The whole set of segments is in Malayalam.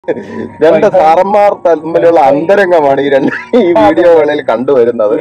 രണ്ട് സാറന്മാർ തമ്മിലുള്ള അന്തരംഗമാണ് ഈ രണ്ട് ഈ വീഡിയോകളിൽ കണ്ടുവരുന്നത്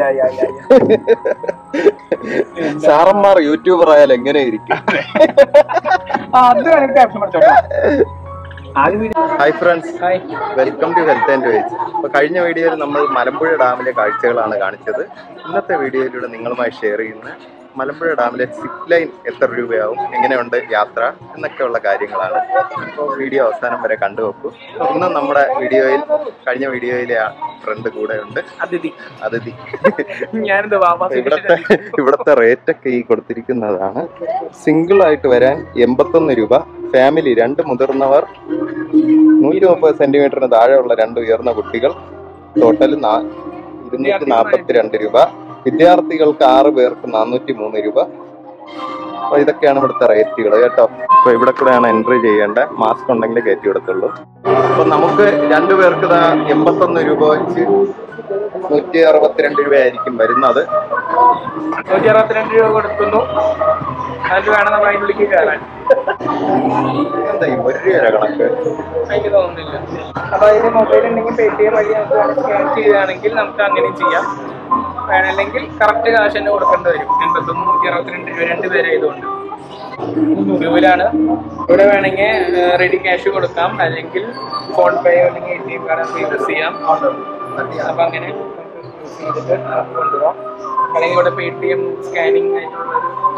സാറന്മാർ യൂട്യൂബർ ആയാൽ എങ്ങനെ ഇരിക്കും അത് വേണമെങ്കിൽ ക്യാപ്ഷൻ പഠിച്ചോട്ടോ ആദ്യം video hi friends hi welcome to health and veg അപ്പൊ കഴിഞ്ഞ വീഡിയോയിൽ നമ്മൾ മലമ്പുഴ ഡാമിലെ കാഴ്ചകളാണ് കാണിച്ചത് ഇന്നത്തെ വീഡിയോയിലൂടെ നിങ്ങളുമായി ഷെയർ ചെയ്യുന്ന മലമ്പുഴ ഡാമിലെ സിപ്പ് ലൈൻ എത്ര രൂപയാവും എങ്ങനെയുണ്ട് യാത്ര എന്നൊക്കെയുള്ള കാര്യങ്ങളാണ് അപ്പോൾ വീഡിയോ അവസാനം വരെ കണ്ടുവെക്കൂ ഇന്ന് നമ്മുടെ വീഡിയോയിൽ കഴിഞ്ഞ വീഡിയോയിലെ ആ ഫ്രണ്ട് കൂടെ ഉണ്ട് അതിഥി അതിഥി ഞാനെന്താ വാവാ ഇവിടത്തെ ഇവിടത്തെ റേറ്റ് ഒക്കെ ഈ കൊടുത്തിരിക്കുന്നതാണ് സിംഗിൾ ആയിട്ട് വരാൻ എൺപത്തൊന്ന് രൂപ ഫാമിലി രണ്ട് മുതിർന്നവർ നൂറ്റി മുപ്പത് സെന്റിമീറ്ററിന് താഴെയുള്ള രണ്ട് ഉയർന്ന കുട്ടികൾ ടോട്ടൽ ഇരുന്നൂറ്റി നാൽപ്പത്തി രൂപ വിദ്യാർത്ഥികൾക്ക് ആറ് പേർക്ക് നാനൂറ്റി മൂന്ന് രൂപ അപ്പൊ ഇതൊക്കെയാണ് ഇവിടുത്തെ റേറ്റുകൾ കേട്ടോ അപ്പൊ ഇവിടെ കൂടെയാണ് എൻട്രി ചെയ്യേണ്ട മാസ്ക് ഉണ്ടെങ്കിൽ കയറ്റി കൊടുത്തുള്ളൂ അപ്പൊ നമുക്ക് രണ്ടു പേർക്ക് ഇതാ എൺപത്തൊന്ന് രൂപ വെച്ച് നൂറ്റി അറുപത്തിരണ്ട് രൂപയായിരിക്കും വരുന്നത് നൂറ്റി അറുപത്തിരണ്ട് രൂപ കൊടുക്കുന്നു അതിൽ വേണം നമ്മൾ അതിൻ്റെ ഉള്ളിലേക്ക് കയറാൻ എന്താ ഈ ഒരു രൂപ കണക്ക് എനിക്ക് തോന്നുന്നില്ല അപ്പൊ അതിന് മൊബൈൽ ഉണ്ടെങ്കിൽ പേ ടി എം വഴി നമുക്ക് സ്കാൻ ചെയ്യുകയാണെങ്കിൽ നമുക്ക് അങ്ങനെയും ചെയ്യാം വേണമെങ്കിൽ കറക്റ്റ് കാശ് തന്നെ കൊടുക്കേണ്ടി വരും എൺപത്തൊന്ന് നൂറ്റി അറുപത്തിരണ്ട് രൂപ രണ്ട് പേരായതുകൊണ്ട് ക്യൂവിലാണ് ഇവിടെ വേണമെങ്കിൽ റെഡി ക്യാഷ് കൊടുക്കാം അല്ലെങ്കിൽ ഫോൺ പേ അല്ലെങ്കിൽ A T M card use ചെയ്യാം അപ്പൊ അങ്ങനെ യൂസ് ചെയ്തിട്ട് നമുക്ക് കൊണ്ടുപോകാം അല്ലെങ്കിൽ ഇവിടെ പേ ടി എം സ്കാനിങ് ആയിട്ടുള്ള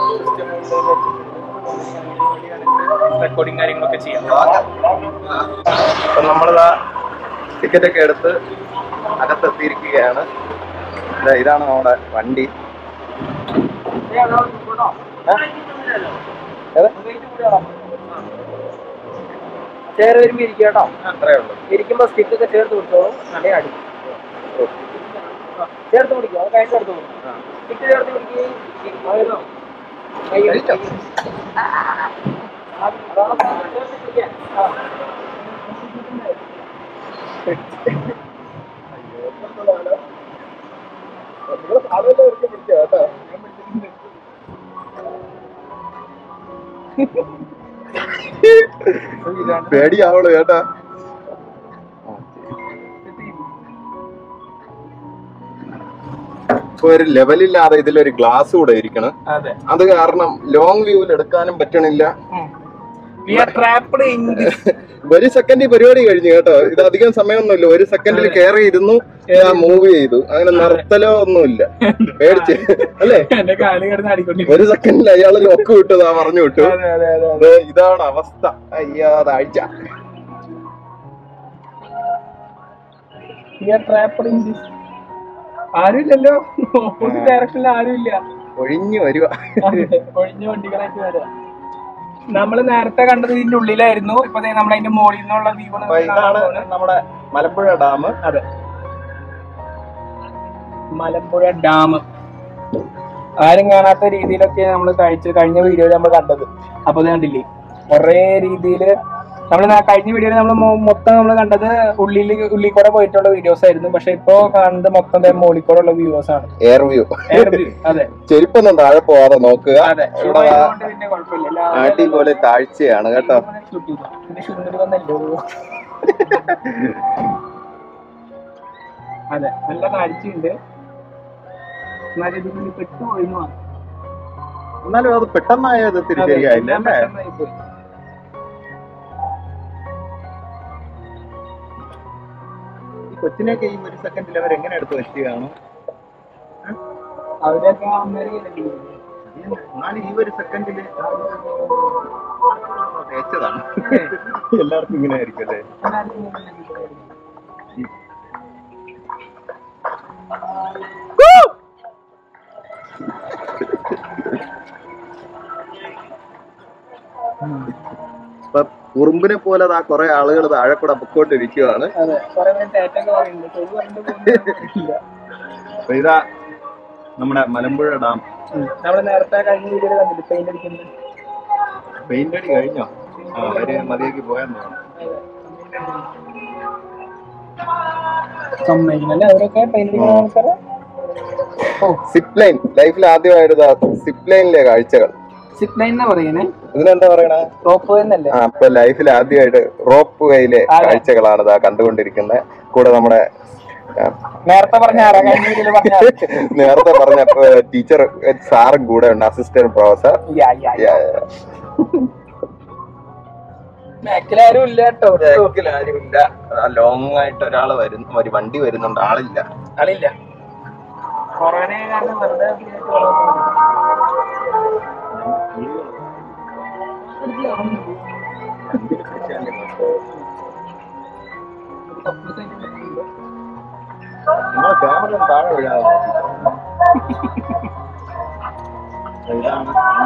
സിസ്റ്റം റെക്കോർഡിങ് കാര്യങ്ങളൊക്കെ ചെയ്യാം അപ്പൊ നമ്മളിതാ ടിക്കറ്റ് ഒക്കെ എടുത്ത് അകത്തെത്തിയിരിക്കുകയാണ് ദാ ഇതാണ് നമ്മുടെ വണ്ടി ഏ? ഏത്? ചേർ വരുമ്പോ ഇരിക്കുക കേട്ടോ അത്രേ ഉള്ളൂ ഇരിക്കുമ്പോ സ്റ്റിക്ക് ഒക്കെ ചേർത്ത് പിടിച്ചോളൂ നല്ല അടി ചേർത്ത് പിടിക്കും അത് കഴിഞ്ഞ് ചേർത്ത് പിടിക്കും സ്റ്റിക്ക് ചേർത്ത് പിടിക്കുകയും പേടിയാവുള്ളൂ കേട്ടാ ഇപ്പൊ ഒരു ലെവലില്ലാതെ ഇതിലൊരു ഗ്ലാസ് കൂടെ ഇരിക്കണം അതെ അത് കാരണം ലോങ് വ്യൂവിൽ എടുക്കാനും പറ്റണില്ല വി ആർ ട്രാപ്ഡ് ഇൻ ഒരു സെക്കൻഡ് പരിപാടി കഴിഞ്ഞു കേട്ടോ ഇത് അധികം സമയമൊന്നുമില്ല ഒരു സെക്കൻഡിൽ കയറി ഇരുന്നു മൂവ് ചെയ്തു അങ്ങനെ നിർത്തലോ ഒന്നുമില്ല പേടിച്ച് അല്ലേ എന്റെ കാല് കിടന്ന് അടിക്കൊണ്ടിരിക്കും ഒരു സെക്കൻഡിൽ അയാൾ ലോക്ക് വിട്ടതാ പറഞ്ഞു വിട്ടു അതെ അതെ അതെ അത് ഇതാണ് അവസ്ഥ അയ്യാ താഴ്ച we are trapped in this ആരുമില്ലല്ലോ ഓപ്പോസിറ്റ് ഡയറക്ഷനിൽ ആരുമില്ല ഒഴിഞ്ഞു വരുക അതെ, ഒഴിഞ്ഞ വണ്ടികളായിട്ട് വരാം നമ്മള് നേരത്തെ കണ്ടത് ഇതിന്റെ ഉള്ളിലായിരുന്നു ഇപ്പൊ ദേ നമ്മൾ അതിന്റെ മുകളിൽ നിന്നുള്ള വ്യൂ അപ്പൊ ഇതാണ് നമ്മുടെ മലമ്പുഴ ഡാം അതെ മലമ്പുഴ ഡാം ആരും കാണാത്ത രീതിയിലൊക്കെ നമ്മൾ കഴിച്ച് കഴിഞ്ഞ വീഡിയോയിൽ നമ്മൾ കണ്ടത് അപ്പൊ ഇത് കണ്ടില്ലേ കുറേ രീതിയിൽ നമ്മൾ കഴിഞ്ഞ വീഡിയോയിൽ നമ്മൾ മൊത്തം നമ്മൾ കണ്ടത് ഉള്ളിൽ ഉള്ളിൽ കൂടെ പോയിട്ടുള്ള വീഡിയോസ് ആയിരുന്നു പക്ഷെ ഇപ്പൊ കാണുന്നത് മൊത്തം ദേ മുകളിൽ കൂടെ ഉള്ള വ്യൂവേഴ്സ് ആണ് എയർ വ്യൂ Air view. അതെ ചെരുപ്പൊന്നും താഴെ പോവാതെ നോക്കുക അതെ ഇവിടെ ആയതുകൊണ്ട് പിന്നെ കുഴപ്പമില്ല അടിപൊളി താഴ്ചയാണ് കേട്ടോ പിന്നെ ശുദ്ധി വന്നല്ലോ അതെ നല്ല കാഴ്ചയുണ്ട് എന്നാലും ഇതിന് പെട്ടുപോയിരുന്നു മാത്രം. എന്നാലും അത് പെട്ടെന്നായത് അതെ, തിരിച്ചറിയായില്ല എല്ലാം അല്ലേ പെട്ടെന്നായി പോയി. ഈ കൊച്ചിനെയൊക്കെ ഈ ഒരു സെക്കൻഡിൽ അവർ എങ്ങനെ എടുത്ത് വെക്കുകയാണ് അവരൊക്കെ അമേരിക്കയിലൊക്കെ എന്നാലും ഈ ഒരു സെക്കൻഡില് തേച്ചതാണ് എല്ലാവർക്കും ഇങ്ങനെ ആയിരിക്കും അല്ലേ ഇപ്പൊ ഉറുമ്പിനെ പോലെ ആ കുറെ ആളുകൾ താഴെ കൂടെ പൊക്കോണ്ടിരിക്കുവാണ് അതെ കുറെ പേര് തേറ്റൊക്കെ പറയുന്നുണ്ട് തൊഴിൽ പറഞ്ഞിട്ട് പോകുന്നില്ല അപ്പൊ ഇതാ നമ്മുടെ മലമ്പുഴ ഡാം നമ്മൾ നേരത്തെ കഴിഞ്ഞ വീഡിയോയിൽ കണ്ടില്ല പെയിന്റ് അടിക്കുന്നത് പെയിന്റ് അടി കഴിഞ്ഞോ ആ അവര് മതിയാക്കി പോയെന്ന് തോന്നുന്നു സമ്മതിക്കുന്നല്ലേ അവരൊക്കെ പെയിന്റ് അടിക്കുന്ന ആൾക്കാരെ ഓ സിപ്പ് ലൈൻ ലൈഫിൽ ആദ്യമായിട്ട് സിപ്പ് ലൈനിലെ കാഴ്ചകൾ സിപ്പ് ലൈൻ എന്നാ പറയണേ ഇതിനെന്താ പറയണ റോപ്പ് എന്നല്ലേ ആ ഇപ്പൊ ലൈഫിൽ ആദ്യമായിട്ട് റോപ്പ് വേയിലെ അതെ. കാഴ്ചകളാണ് ഇതാ കണ്ടുകൊണ്ടിരിക്കുന്നത് കൂടെ നമ്മുടെ ആ, നേരത്തെ പറഞ്ഞ ആരാ കഴിഞ്ഞ വീഡിയോയിൽ പറഞ്ഞ ആരാ? നേരത്തെ പറഞ്ഞ ടീച്ചർ സാറും കൂടെ ഉണ്ട് അസിസ്റ്റന്റ് പ്രൊഫസർ യാ, യാ, യാ. ബാക്കിലാരും ഇല്ല കേട്ടോ ആരുമില്ല ലോങ് ആയിട്ട് ഒരാള് വരുന്നു ഒരു വണ്ടി വരുന്നുണ്ട് ആളില്ല ആളില്ല കൊറോണ കാരണം വെറുതെ free ആയിട്ട് വളർന്നു. ഒരു couple centimeter ഉണ്ട്. നിങ്ങളെ ക്യാമറ താഴെ വീഴാതെ ഇതാണ്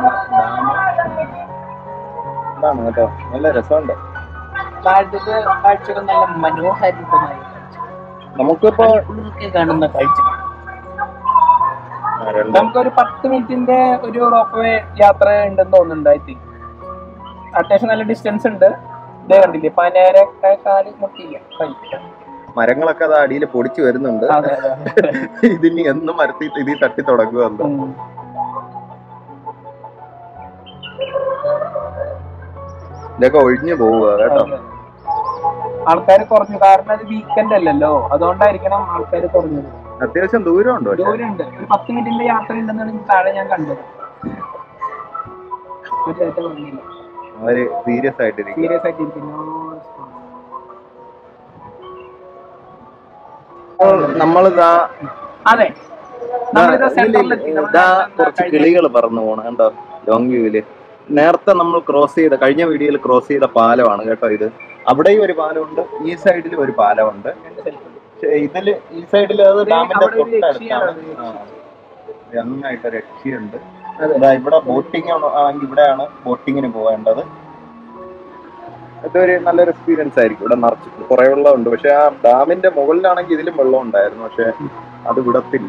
ഇതാണ് കേട്ടോ നല്ല രസമുണ്ട് താഴത്തെ കാഴ്ചകൾ നല്ല മനോഹരിതമായ നമുക്കിപ്പോ കാഴ്ച കാണുന്ന കാഴ്ച ആ, രണ്ട് നമുക്കൊരു പത്ത് മിനിറ്റിന്റെ ഒരു റോപ്പ് വേ യാത്ര ഉണ്ടെന്ന് തോന്നുന്നുണ്ട് ഐ തിങ്ക് അത്യാവശ്യം നല്ല ഡിസ്റ്റൻസ് ഉണ്ട് ഇതേ കണ്ടില്ലേ പനേരെ കാല് മുട്ടിയില്ല കൈ മരങ്ങളൊക്കെ അത് അടിയിൽ പൊടിച്ചു വരുന്നുണ്ട് അതെ അതെ ഇതിനി എന്ന് മരത്തിൽ ഇതിൽ തട്ടി തുടങ്ങുമെന്ന് ഉം. ഇതൊക്കെ ഒഴിഞ്ഞു പോവുക കേട്ടോ ആൾക്കാർ കുറഞ്ഞു കാരണം അത് വീക്കെൻഡ് അല്ലല്ലോ അതുകൊണ്ടായിരിക്കണം ആൾക്കാർ കുറഞ്ഞത് അത്യാവശ്യം ദൂരമുണ്ട് പക്ഷെ ദൂരമുണ്ട് ഒരു പത്ത് മിനിറ്റിന്റെ യാത്ര ഉണ്ടെന്നാണ് താഴെ ഞാൻ കണ്ടത് ഒരു ചേട്ടൻ പറഞ്ഞില്ല അവര് സീരിയസ് ആയിട്ടിരിക്കും സീരിയസ് ആയിട്ട് ഇരിക്കുന്നു നമ്മളിതാ അതെ നമ്മളിതാ സെന്ററിലെത്തി ഇതാ കുറച്ച് കിളികൾ പറന്നു പോണ കണ്ടോ ലോങ് വ്യൂവില് നേരത്തെ നമ്മൾ ക്രോസ് ചെയ്ത കഴിഞ്ഞ വീഡിയോയിൽ ക്രോസ് ചെയ്ത പാലമാണ് കേട്ടോ ഇത് അവിടെയും ഒരു പാലമുണ്ട് ഈ സൈഡിലും ഒരു പാലമുണ്ട് പക്ഷേ ഇതില് ഈ സൈഡിൽ അത് ഇത് ഡാമിന്റെ അവിടെ ഒരു തൊട്ടടുത്താണ് രക്ഷയാണ്. ആ. നന്നായിട്ട് രക്ഷയുണ്ട് അതെ. ഇതാ ഇവിടെ ബോട്ടിംഗ് ആണെങ്കിൽ ഇവിടെയാണ് ബോട്ടിങ്ങിന് പോകേണ്ടത് ഇതൊരു നല്ലൊരു എക്സ്പീരിയൻസ് ആയിരിക്കും ഇവിടെ നിറച്ച് കുറെ വെള്ളമുണ്ട് പക്ഷെ ആ ഡാമിന്റെ മുകളിലാണെങ്കിൽ ഇതിലും വെള്ളം ഉണ്ടായിരുന്നു പക്ഷെ അത് വിടത്തില്ല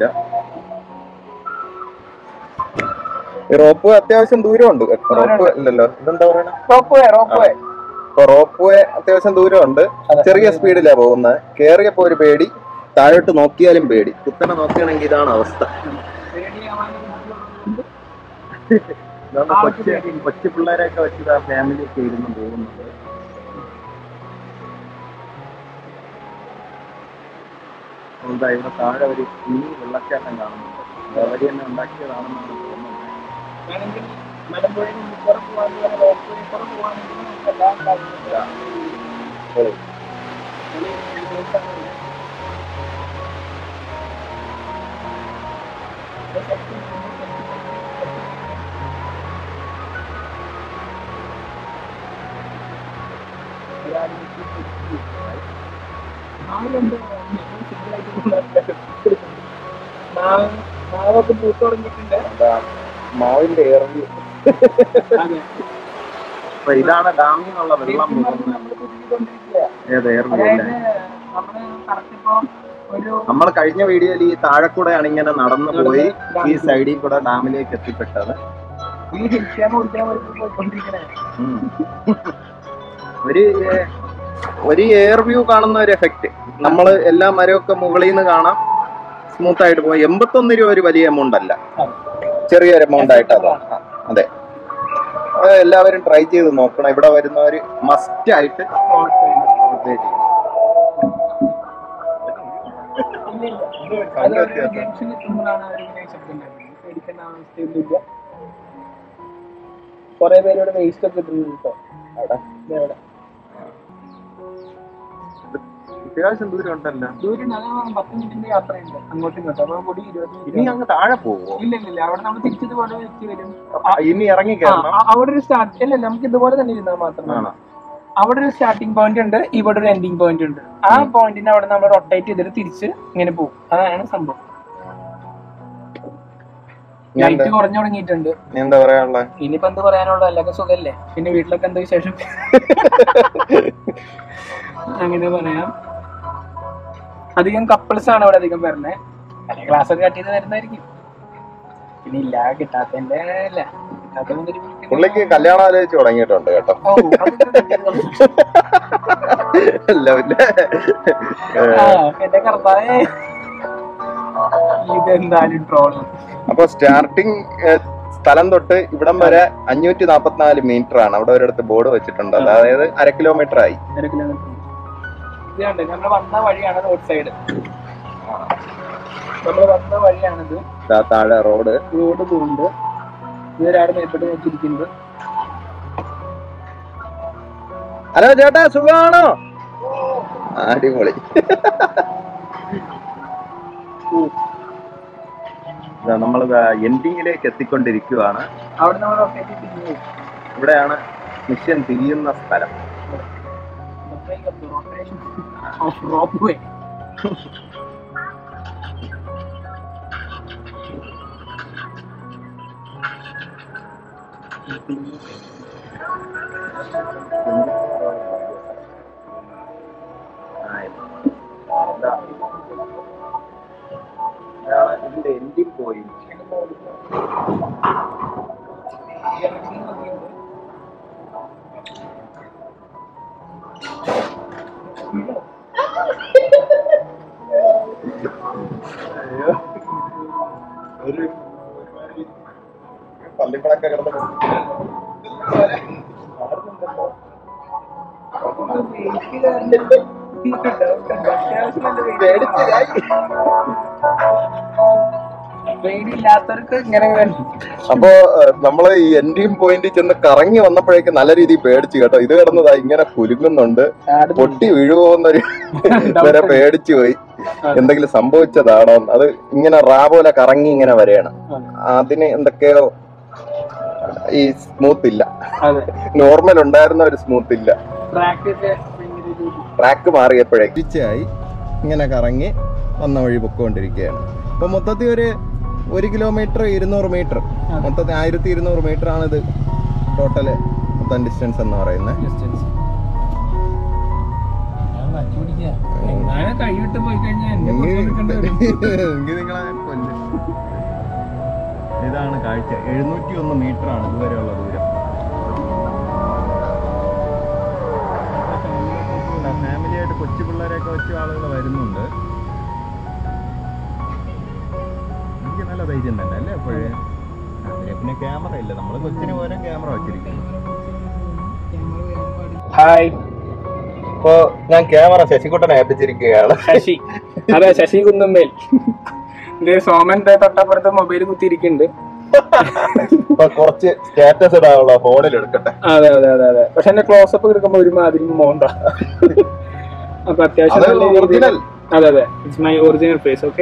ഈ റോപ്പ് അത്യാവശ്യം ദൂരമുണ്ട് റോപ്പ് ഇല്ലല്ലോ ഇതെന്താ പറയണ ropeway ropeway ropeway അത്യാവശ്യം ദൂരമുണ്ട് അതെ. ചെറിയ സ്പീഡിലാ പോകുന്നത് കേറിയപ്പോ ഒരു പേടി താഴോട്ട് നോക്കിയാലും പേടി കുത്തനെ നോക്കുകയാണെങ്കിൽ ഇതാണ് അവസ്ഥ ഇതാണ് ആ ഒരു കൊച്ചു പേടി. കൊച്ചു പിള്ളേരെയൊക്കെ വെച്ചിട്ട് ആ ഫാമിലി ഒക്കെ ഇരുന്ന് പോകുന്നത് എന്താ ഇവിടെ താഴെ ഒരു കുഞ്ഞി വെള്ളച്ചാട്ടം കാണുന്നുണ്ട് അത് അവര് തന്നെ ഉണ്ടാക്കിയതാണെന്നാണ് തോന്നുന്നത് വേണമെങ്കിൽ മലമ്പുഴയിൽ മുപ്പുറം പോകാൻ റോപ്പ് വേ പുറം പോകാണെങ്കിൽ നമുക്ക് എല്ലാം കാര്യങ്ങളും പൊളി. മാവൊക്കെ പൂത്ത് തുടങ്ങിയിട്ടുണ്ട് എന്താ മാവിന്റെ ഏറി അതെ അപ്പൊ ഇതാണ് ഡാമിൽ നിന്നുള്ള വെള്ളം പോകുന്നത് നമ്മൾ പുതിയതുകൊണ്ടിരിക്കുക ഏത് ഏറി അതായത് അല്ലേ നമ്മള് കറക്റ്റ് ഇപ്പൊ ഒരു നമ്മൾ കഴിഞ്ഞ വീഡിയോയിൽ ഈ താഴെ കൂടെയാണ് ഇങ്ങനെ നടന്നു പോയി ഈ സൈഡിൽ കൂടെ ഡാമിലേക്ക് എത്തിപ്പെട്ടത് ഈ ഹിൽഷ്യാമ കുടിക്കാൻ പോയിക്കൊണ്ടിരിക്കണേ ഉം. ഒരു ഏ, ഒരു എയർ വ്യൂ കാണുന്ന ഒരു എഫക്റ്റ് നമ്മൾ എല്ലാ മരമൊക്കെ മുകളിൽ നിന്ന് കാണാം സ്മൂത്ത് ആയിട്ട് പോകും എൺപത്തൊന്ന് രൂപ ഒരു വലിയ എമൗണ്ട് അല്ല ചെറിയൊരു എമൗണ്ട് ആയിട്ട് അതാണ് ആ, അതെ അത് എല്ലാവരും ട്രൈ ചെയ്ത് നോക്കണം ഇവിടെ വരുന്നവര് മസ്റ്റ് ആയിട്ട് try ചെയ്യണം. അത് ഒരു ജംഗ്ഷനിൽ എത്തുമ്പോഴാണ് അവരിങ്ങനെ ശബ്ദം ഉണ്ടാക്കുന്നത് പേടിക്കേണ്ട അവസ്ഥയൊന്നുമില്ല കുറെ പേര് ഇവിടെ വേസ്റ്റ് ഒക്കെ ഇട്ടിട്ടുണ്ട് കേട്ടോ അവിടെ ദേ അവിടെ അത്യാവശ്യം ദൂരം ഉണ്ടല്ലോ ദൂരം നല്ല പത്ത് മിനിറ്റിന്റെ യാത്രയുണ്ട് അങ്ങോട്ടും ഇങ്ങോട്ടും അപ്പൊ കൂടി ഇരുപത് ഇനി മിനിറ്റ് അങ്ങ് താഴെ പോവോ ഇല്ല ഇല്ല ഇല്ല അവിടെ നമ്മൾ തിരിച്ചതുപോലെ വെച്ച് വരും ഇനി ഇറങ്ങി ആ, കയറണം ആ, അവിടെ ഒരു സ്റ്റാർട്ട് ഇല്ല നമുക്ക് ഇതുപോലെ തന്നെ ഇരുന്നാൽ മാത്രം ആണോ അവിടെ ഒരു സ്റ്റാർട്ടിംഗ് പോയിന്റ് ഉണ്ട് ഇവിടെ ഒരു എൻഡിങ് പോയിന്റ് ഉണ്ട് ആ പോയിന്റിന് അവിടെ നമ്മൾ റൊട്ടേറ്റ് ചെയ്തിട്ട് തിരിച്ച് ഇങ്ങനെ പോകും അതാണ് സംഭവം ഞാൻ ലൈറ്റ് കുറഞ്ഞു തുടങ്ങിയിട്ടുണ്ട് നീ എന്താ പറയാനുള്ള ഇനിയിപ്പോ എന്ത് പറയാനുള്ള എല്ലാവർക്കും സുഖല്ലേ പിന്നെ വീട്ടിലൊക്കെ എന്താ വിശേഷം അങ്ങനെ പറയാം അധികം കപ്പിൾസ് ആണ് ഇവിടെ അധികം വരുന്നത് അല്ലെങ്കിൽ ക്ലാസ് ഒക്കെ കട്ട് ചെയ്ത് വരുന്നതായിരിക്കും പിന്നെ ഇല്ല കിട്ടാത്തതിന്റെ അല്ല കിട്ടാത്ത മുതൽ പുള്ളിക്ക് കല്യാണം ആലോചിച്ച് തുടങ്ങിയിട്ടുണ്ട് കേട്ടോ ഓ അതൊക്കെ അല്ല പിന്നെ ആ, എന്റെ കർത്താവേ ഇതെന്തായാലും ട്രോള് അപ്പൊ സ്റ്റാർട്ടിങ് സ്ഥലം തൊട്ട് ഇവിടം വരെ അഞ്ഞൂറ്റി നാപ്പത്തിനാല് മീറ്റർ ആണ് അവിടെ ഒരിടത്ത് ബോർഡ് വെച്ചിട്ടുണ്ട് അതായത് അര കിലോമീറ്റർ ആയി അര കിലോമീറ്റർ ഇത് കണ്ടേ നമ്മൾ വന്ന വഴിയാണ് റോഡ് സൈഡ് നമ്മൾ വന്ന വഴിയാണിത് ദാ താഴെ റോഡ് റോഡ് പോകുന്നുണ്ട് ഇതൊരാട് മേപ്പോട്ട് നോക്കിയിരിക്കുന്നത് ഹലോ ചേട്ടാ സുഖമാണോ അടിപൊളി നമ്മൾ എൻഡിങ്ങിലേക്ക് എത്തിക്കൊണ്ടിരിക്കുവാണ് അവിടെ നമ്മൾ റൊട്ടേറ്റ് തിരിഞ്ഞു ഇവിടെയാണ് മിഷൻ തിരിയുന്ന സ്ഥലം റൊട്ടേഷൻ ഓഫ് റോപ്പ് വേ ഇതിന്റെ എൻഡിങ് പോയിന്റ് ഒരു പള്ളിപ്പടക്ക കിടന്ന് പേടിയില്ലാത്തവർക്ക് ഇങ്ങനെ വേണം അപ്പോ ഏഹ്, നമ്മള് ഈ എൻഡിങ് പോയിന്റിൽ ചെന്ന് കറങ്ങി വന്നപ്പോഴേക്ക് നല്ല രീതിയിൽ പേടിച്ചു കേട്ടോ ഇത് കിടന്നതാ ഇങ്ങനെ കുലുങ്ങുന്നുണ്ട് പൊട്ടി വീഴുമോന്നൊരു വരെ പേടിച്ചു പോയി എന്തെങ്കിലും സംഭവിച്ചതാണോ അത് ഇങ്ങനെ റാ പോലെ കറങ്ങി ഇങ്ങനെ വരെയാണ് അതിന് എന്തൊക്കെയോ ഈ സ്മൂത്ത് ഇല്ല അതെ നോർമൽ ഉണ്ടായിരുന്ന ഒരു സ്മൂത്ത് ഇല്ല ട്രാക്ക് ഒക്കെ ഭയങ്കര ഒരു ട്രാക്ക് മാറിയപ്പോഴേ തിരിച്ചായി ഇങ്ങനെ കറങ്ങി വന്ന വഴി പൊക്കോണ്ടിരിക്കുകയാണ് അപ്പൊ മൊത്തത്തിൽ ഒരു ഒരു കിലോമീറ്റർ ഇരുന്നൂറ് മീറ്റർ മൊത്തത്തിൽ ആയിരത്തി ഇരുന്നൂറ് മീറ്റർ ആണ് ഇത് ടോട്ടല് മൊത്തം ഡിസ്റ്റൻസ് എന്ന് പറയുന്നത് ഡിസ്റ്റൻസ് ഞാൻ വച്ചു പിടിക്കുക എങ്ങനെ കൈവിട്ട് പോയി കഴിഞ്ഞാൽ എന്നെ പുറത്ത് നിൽക്കേണ്ടി വരും നിങ്ങളെ കൊല്ലും ഇതാണ് കാഴ്ച എഴുന്നൂറ്റി ഒന്ന് മീറ്റർ ആണ് ഇതുവരെയുള്ള ദൂരം ഫാമിലി ആയിട്ട് കൊച്ചു പിള്ളേരെയൊക്കെ വെച്ച് ആളുകൾ വരുന്നുണ്ട് എനിക്ക് നല്ല ധൈര്യം തന്നെ അല്ലേ അപ്പോഴേ പിന്നെ ക്യാമറ ഇല്ല നമ്മൾ കൊച്ചിന് പോലും ക്യാമറ വെച്ചിരിക്കും ഹായ് ഇപ്പോ ഞാൻ ക്യാമറ ശശികുട്ടനെ ഏൽപ്പിച്ചിരിക്കുകയാണ് ശശി അതെ ശശി കുന്നമ്മേൽ ഇത് സോമൻ ദേ തൊട്ടപ്പുറത്ത് മൊബൈൽ കുത്തിയിരിക്കുന്നുണ്ട് ഇപ്പൊ കുറച്ച് സ്റ്റാറ്റസ് ഇടാനുള്ള ഫോണിൽ എടുക്കട്ടെ അതെ അതെ അതെ അതെ പക്ഷെ എന്റെ ക്ലോസപ്പ് എടുക്കുമ്പോ ഒരുമാതിരി മോണ്ട അപ്പൊ അത്യാവശ്യം അത് നല്ല രീതിയിൽ- ഒറിജിനൽ അതെ അതെ it's my original face okay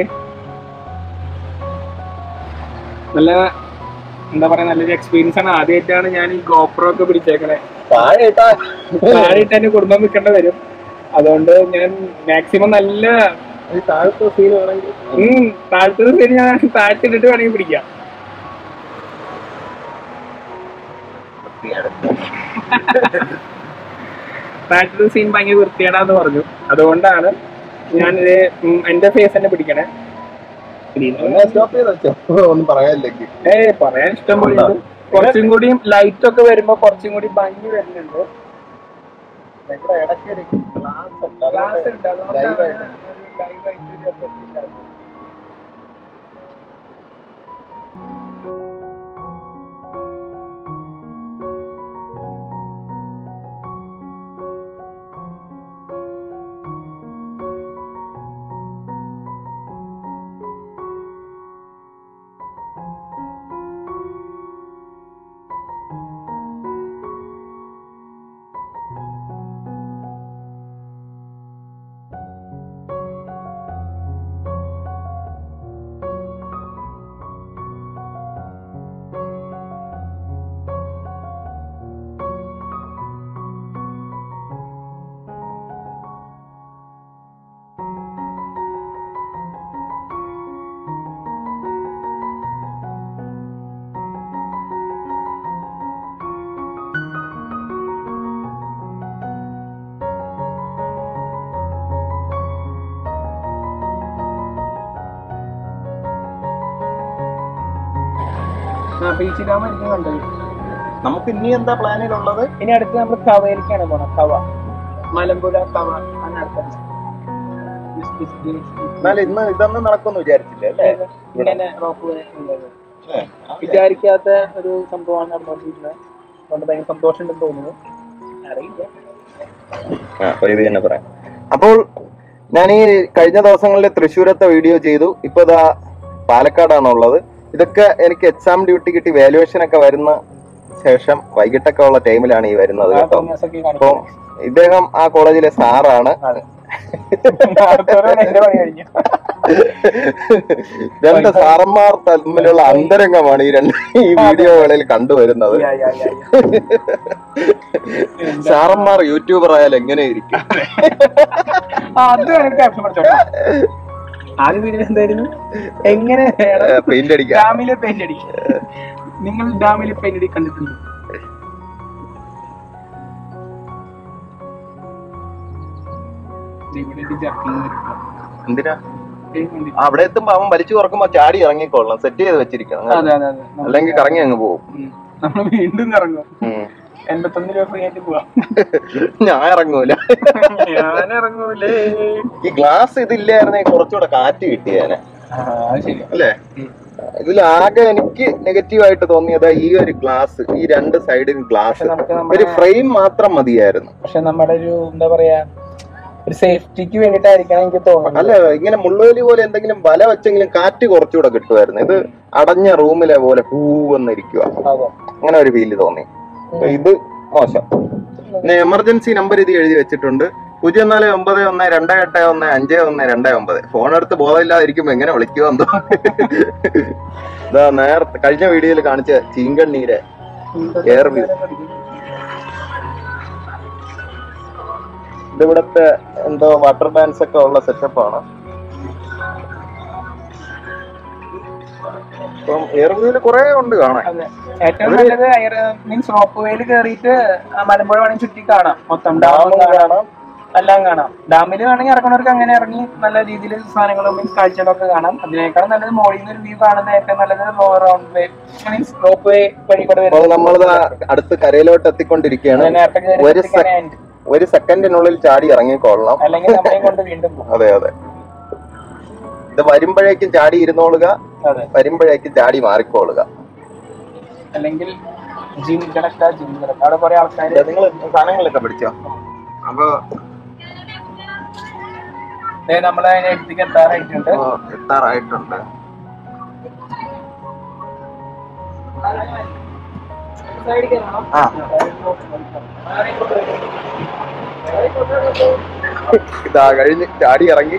നല്ല എന്താ പറയാ നല്ലൊരു എക്സ്പീരിയൻസ് ആണ് ആദ്യമായിട്ടാണ് ഞാൻ ഈ ഗോപ്രോ ഒക്കെ പിടിച്ചേക്കണേ താഴെ ഇട്ടാ താഴെയിട്ട് എന്റെ കുടുംബം നിൽക്കേണ്ടി വരും അതുകൊണ്ട് ഞാൻ മാക്സിമം നല്ല ഈ താഴത്തെ സീൻ ആണെങ്കിൽ ഉം താഴത്തത് ശരി ഞാൻ താഴ്ത്തിട്ടിട്ട് വേണമെങ്കിൽ പിടിക്കാം താഴ്ത്തത് സീൻ ഭയങ്കര വൃത്തിയേടാന്ന് പറഞ്ഞു അതുകൊണ്ടാണ് ഞാനിത് ഉം എന്റെ ഫേസ് തന്നെ പിടിക്കണേ സ്റ്റോപ്പ് ചെയ്ത് വെച്ചോ ഒന്നും പറയാനില്ലെങ്കിൽ ഏ പറയാൻ ഇഷ്ടം പോലെ ഉണ്ട്. കുറച്ചും കൂടി ലൈറ്റ് ഒക്കെ വരുമ്പോ കുറച്ചും കൂടി ഭംഗി വരുന്നുണ്ട് ഞങ്ങളുടെ ഇടയ്ക്ക് ഒരു ഗ്ലാസ് ഉണ്ട് Glass അതുകൊണ്ട് ഉണ്ട്, അതുകൊണ്ടാണ് live ആയിട്ട്. ഒരു live ആയിട്ട് ഒരു effect ഉണ്ടാകുന്നത്. ആ ബീച്ച് ഡാം എനിക്ക് കണ്ടത് നമുക്ക് ഇനി എന്താ പ്ലാനിലുള്ളത് ഇനി അടുത്ത് നമ്മൾ കവയിലേക്കാണ് പോണം കവ മലമ്പുഴ കവ അങ്ങനെ അടുത്താണ് എന്നാൽ ഇന്ന് ഇതൊന്നും നടക്കുമെന്ന് വിചാരിച്ചില്ലേ അല്ലേ ഇങ്ങനെ റോപ്പ് വേ ഉള്ളത് അല്ലേ? വിചാരിക്കാത്ത ഒരു സംഭവമാണ് നടന്നുകൊണ്ടിരിക്കുന്നത് അതുകൊണ്ട് ഭയങ്കര സന്തോഷമുണ്ടെന്ന് തോന്നുന്നു അറിയില്ല ആ, അപ്പൊ ഇത് തന്നെ പറയാം അപ്പോൾ ഞാൻ ഈ കഴിഞ്ഞ ദിവസങ്ങളിൽ തൃശ്ശൂരത്തെ വീഡിയോ ചെയ്തു ഇപ്പൊ ഇതാ പാലക്കാടാണ് ഉള്ളത് ഇതൊക്കെ എനിക്ക് എക്സാം ഡ്യൂട്ടി കിട്ടി വാലുവേഷൻ ഒക്കെ വരുന്ന ശേഷം വൈകിട്ടൊക്കെ ഉള്ള ടൈമിലാണ് ഈ വരുന്നത് ആ കേട്ടോ തോന്നിയാസൊക്കെ അപ്പൊ കാണിക്കും ഇദ്ദേഹം ആ കോളേജിലെ സാറാണ് അതെ അടുത്തവരാണ് എന്റെ പണി കഴിഞ്ഞു രണ്ട് സാറന്മാർ തമ്മിലുള്ള അന്തരംഗമാണ് ഈ രണ്ട് ഈ വീഡിയോകളിൽ കണ്ടുവരുന്നത് യാ, യാ, യാ, യാ. സാറന്മാർ യൂട്യൂബർ ആയാൽ എങ്ങനെ ഇരിക്കും ആ, അത് എനിക്ക് ക്യാപ്ഷൻ പഠിച്ചോട്ടോ ആദ്യം വീഡിയോ എന്തായിരുന്നു എങ്ങനെ പെയിന്റ് അടിക്കാം ഡാമിലെ പെയിന്റ് അടി നിങ്ങൾ ഡാമിലെ പെയിന്റ് അടി കണ്ടിട്ടുണ്ട് ദേ ഇവിടെ ഒരു jerking വരും ട്ടോ. എന്തിനാ ദേ കണ്ടില്ലേ? ആ, അവിടെ എത്തുമ്പോ അവൻ വലിച്ചു തുറക്കുമ്പോ ചാടി ഇറങ്ങിക്കൊള്ളണം സെറ്റ് ചെയ്ത് വെച്ചിരിക്കണം അതെ അതെ അതെ നമ്മ- അല്ലെങ്കിൽ കറങ്ങി അങ്ങ് പോകും ഉം. നമ്മൾ വീണ്ടും ഇറങ്ങും ഉം. എൺപത്തൊന്ന് രൂപ ഫ്രീ ആയിട്ട് പോവാം ഞാൻ ഇറങ്ങൂല ഞാൻ ഇറങ്ങൂലേ ഈ ഗ്ലാസ് ഇതില്ലായിരുന്നെങ്കിൽ കുറച്ചുകൂടെ കാറ്റ് കിട്ടിയേനെ ആ അത് ശരി അല്ലേ ഇതിലാകെ എനിക്ക് നെഗറ്റീവ് ആയിട്ട് തോന്നിയത് ഈ ഒരു ഗ്ലാസ് ഈ രണ്ട് സൈഡിൽ ഗ്ലാസ് പക്ഷെ നമുക്ക് ഒരു നമ്മുടെ ഫ്രെയിം മാത്രം മതിയായിരുന്നു പക്ഷെ നമ്മുടെ ഒരു എന്താ പറയാ ഒരു സേഫ്റ്റിക്ക് വേണ്ടിയിട്ടായിരിക്കണം എനിക്ക് തോന്നുന്നത് അല്ല ഇങ്ങനെ മുള്ളുവലി പോലെ എന്തെങ്കിലും വല വെച്ചെങ്കിലും കാറ്റ് കുറച്ചുകൂടെ കിട്ടുമായിരുന്നു ഇത് അടഞ്ഞ റൂമിലെ പോലെ പൂവെന്നിരിക്കുക അതെ അങ്ങനെ ഒരു ഫീല് തോന്നി അപ്പൊ ഇത് മോശം പിന്നെ എമർജൻസി നമ്പർ ഇത് എഴുതി വെച്ചിട്ടുണ്ട് പൂജ്യം നാല് ഒമ്പത് ഒന്ന് രണ്ട് എട്ട് ഒന്ന് അഞ്ച് ഒന്ന് രണ്ട് ഒമ്പത് ഫോൺ എടുത്ത് ബോധമില്ലാതിരിക്കുമ്പോ എങ്ങനെ വിളിക്കുമോ എന്തോ ഇതാ നേരത്തെ കഴിഞ്ഞ വീഡിയോയിൽ കാണിച്ച ചീങ്കണ്ണീര് Air view. ഇത് ഇവിടത്തെ എന്തോ വാട്ടർ ഡാൻസ് ഒക്കെ ഉള്ള സെറ്റപ്പ് ആണ് ഇപ്പം എയർ വ്യൂല് കുറെ ഉണ്ട് കാണാൻ അതെ ഏറ്റവും നല്ലത് മീൻസ് റോപ്പ് വേയിൽ കയറിയിട്ട് മലമ്പുഴ വേണമെങ്കിൽ ചുറ്റി കാണാം മൊത്തം ഡാമും ഡാമും കാണാം കാണാം എല്ലാം കാണാം ഡാമിൽ വേണമെങ്കിൽ ഇറങ്ങണവർക്ക് അങ്ങനെ ഇറങ്ങി നല്ല രീതിയിൽ സാധനങ്ങളും മീൻസ് കാഴ്ചകളൊക്കെ കാണാം അതിനേക്കാളും നല്ലത് മോളിൽ നിന്ന് ഒരു വ്യൂ കാണുന്ന ഏറ്റവും നല്ലത് round way means rope way വഴി കൂടെ അപ്പോൾ വരുന്നത് നമ്മളിതാ അടുത്ത് കരയിലോട്ട് എത്തിക്കൊണ്ടിരിക്കുകയാണ് അത് നേരത്തെ കയറി ഒരു എത്തിക്കാൻ sec- end. ഒരു സെക്കൻഡിനുള്ളിൽ ചാടി ഇറങ്ങിക്കൊള്ളണം അല്ലെങ്കിൽ നമ്മളെയും കൊണ്ട് വീണ്ടും പോകും അതെ അതെ ഇത് വരുമ്പോഴേക്കും ചാടി ഇരുന്നോളുക അതെ വരുമ്പോഴേക്കും ചാടി മാറിക്കോളുക അല്ലെങ്കിൽ ജിം കിടക്ക ജിം കിടക്ക അവിടെ കുറെ ആൾക്കാർ നിങ്ങൾ സാധനങ്ങളൊക്കെ പിടിച്ചോ അപ്പൊ നമ്മൾ അതിനെ അടുത്തേക്ക് എത്താറായിട്ടുണ്ട് ഇപ്പൊ എത്താറായിട്ടുണ്ട് ആ ഇതാ കഴിഞ്ഞ് ചാടി ഇറങ്ങി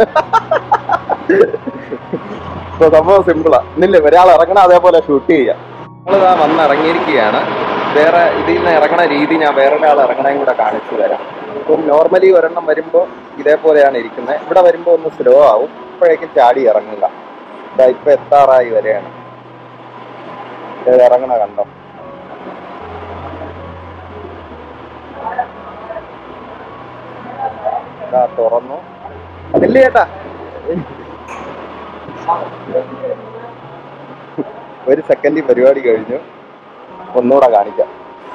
ഇപ്പൊ സംഭവം സിമ്പിളാ ഇന്നില്ലേ ഒരാൾ ഇറങ്ങണ അതേപോലെ ഷൂട്ട് ചെയ്യാം നമ്മളിതാ വന്ന് ഇറങ്ങിയിരിക്കുകയാണ് വേറെ ഇതിൽ നിന്ന് ഇറങ്ങണ രീതി ഞാൻ വേറെ ഒരാൾ ഇറങ്ങണേം കൂടെ കാണിച്ചു തരാം ഇപ്പം നോർമലി ഒരെണ്ണം വരുമ്പോൾ ഇതേപോലെയാണ് ഇരിക്കുന്നത് ഇവിടെ വരുമ്പോൾ ഒന്ന് സ്ലോ ആവും അപ്പോഴേക്കും ചാടി ഇറങ്ങുക ഇതാ ഇപ്പൊ എത്താറായി വരെയാണ് ഇത് ഇറങ്ങണ കണ്ടോ ഇതാ തുറന്നു അതില്ലേ ചേട്ടാ ഒരു സെക്കൻഡിൽ പരിപാടി കഴിഞ്ഞു ഒന്നുകൂടെ കാണിക്കാം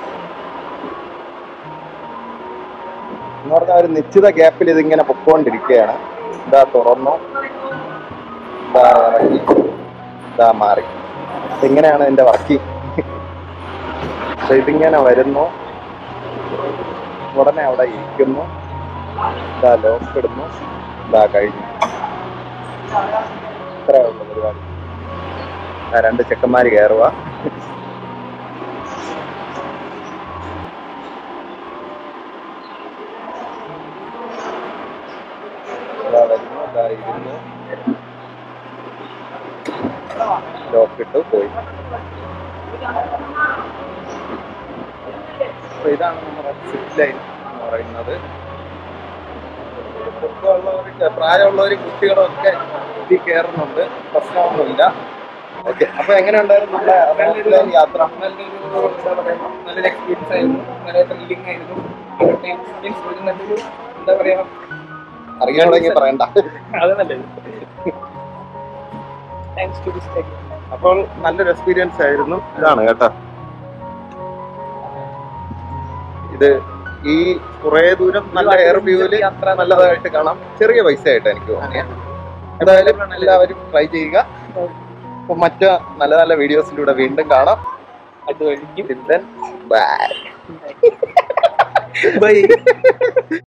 എന്ന് പറഞ്ഞാൽ ഒരു നിശ്ചിത ഗ്യാപ്പിൽ ഇതിങ്ങനെ പൊക്കോണ്ടിരിക്കുകയാണ് ഇതാ തുറന്നു ഇതാ ഇറങ്ങി ഇതാ മാറി ഇങ്ങനെയാണ് ഇതിന്റെ വർക്കിംഗ് അപ്പൊ ഇതിങ്ങനെ വരുന്നു ഉടനെ അവിടെ ഇരിക്കുന്നു ഇതാ ലോക്ക് ഇടുന്നു ഇതാ കഴിഞ്ഞു ഇത്രേ ഉള്ളൂ പരിപാടി ആ രണ്ട് ചെക്കന്മാര് കയറുക ഇതാ വരുന്നു ഇതാ ഇരുന്നു ലോക്ക് ഇട്ടു പോയി അപ്പൊ ഇതാണ് നമ്മുടെ സിപ്പ് ലൈൻ എന്ന് പറയുന്നത് പൊക്കമുള്ളവർക്ക് പ്രായമുള്ളവർ കുട്ടികളും ഒക്കെ ഇതിൽ കയറുന്നുണ്ട് പ്രശ്നമൊന്നുമില്ല ഓക്കെ അപ്പൊ എങ്ങനെയുണ്ടായിരുന്നു നമ്മുടെ റോഡ് ലൈൻ യാത്ര നല്ലൊരു എന്താ പറയാ നല്ലൊരു എക്സ്പീരിയൻസ് ആയിരുന്നു നല്ല ത്രില്ലിംഗ് ആയിരുന്നു മീൻസ് ഒരു നല്ലൊരു എന്താ പറയാ അറിയാൻ തുടങ്ങി പറയണ്ട അത് നല്ലത് താങ്ക്സ് ടു ദിസ് ടെക് അപ്പോൾ നല്ലൊരു എക്സ്പീരിയൻസ് ആയിരുന്നു ഇതാണ് കേട്ടോ ഇത് ഈ കുറെ ദൂരം നല്ല എയർ വ്യൂവില് യാത്ര നല്ലതായിട്ട് കാണാം ചെറിയ പൈസ ആയിട്ട് എനിക്ക് തോന്നിയ എന്തായാലും എല്ലാവരും ട്രൈ ചെയ്യുക അപ്പൊ മറ്റു നല്ല നല്ല വീഡിയോസിലൂടെ വീണ്ടും കാണാം അതുവഴിക്കും Till then, bye. ബൈ